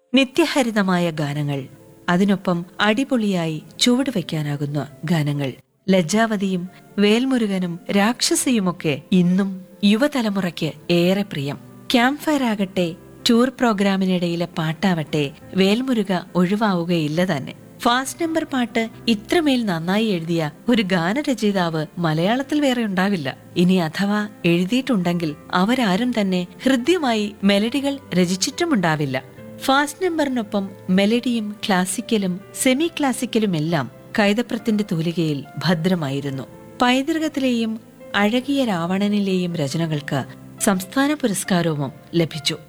നിത്യഹരിതമായ ഗാനങ്ങൾ അതിനൊപ്പം അടിപൊളിയായി ചുവടുവെക്കാനാകുന്ന ഗാനങ്ങൾ ലജ്ജാവതിയും വേൽമുരുകനും രാക്ഷസിയുമൊക്കെ ഇന്നും യുവതലമുറയ്ക്ക് ഏറെ പ്രിയം ക്യാമ്പ് ഫയർ ആകട്ടെ ടൂർ പ്രോഗ്രാമിനിടയിലെ പാട്ടാവട്ടെ വേൽമുരുക ഒഴിവാവുകയില്ല തന്നെ ഫാസ്റ്റ് നമ്പർ പാട്ട് ഇത്രമേൽ നന്നായി എഴുതിയ ഒരു ഗാനരചയിതാവ് മലയാളത്തിൽ വേറെ ഉണ്ടാവില്ല ഇനി അഥവാ എഴുതിയിട്ടുണ്ടെങ്കിൽ അവരാരും തന്നെ ഹൃദ്യമായി മെലഡികൾ രചിച്ചിട്ടുമുണ്ടാവില്ല ഫാസ്റ്റ് നമ്പറിനൊപ്പം മെലഡിയും ക്ലാസിക്കലും സെമി ക്ലാസിക്കലുമെല്ലാം കൈതപ്രത്തിന്റെ തൂലികയിൽ ഭദ്രമായിരുന്നു പൈതൃകത്തിലെയും അഴകിയ രാവണനിലെയും രചനകൾക്ക് സംസ്ഥാന പുരസ്കാരവും ലഭിച്ചു